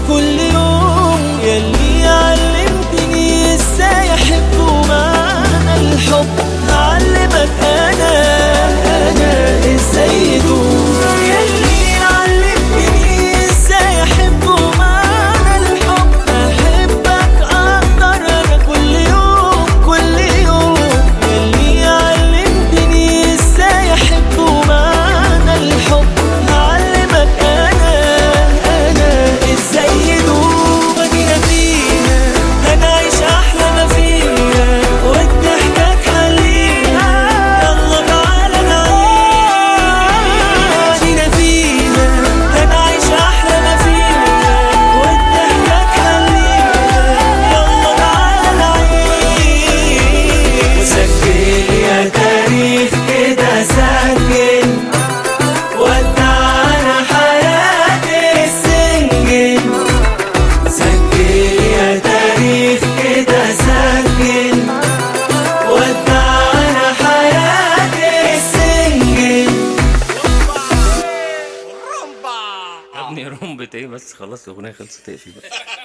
كل يوم يلي علمتني ازاي احب ومعنى الحب هعلمك انا انا ازاي يدوم يلي علمتني ازاي احب ومعنى الحب احبك اقدر انا كل يوم كل يوم يلي علمتني ازاي احب ومعنى الحب هعلمك انا انا ازاي يدوم ادينا فيها هنعيش احلى ما فيها والضحكة تخلينا يلا تعالى نعيش ادينا فيها هنعيش احلى ما فيها والضحكة تخلينا يلا تعالى نعيش وسجل يا تاريخ كده سجل ودعنا حياتي السنجل سجل يا تاريخ كده سجل ودعنا حياتي السنجل يا ابني رمبة ايه بس خلاص الاغنيه خلصت اقفل بقى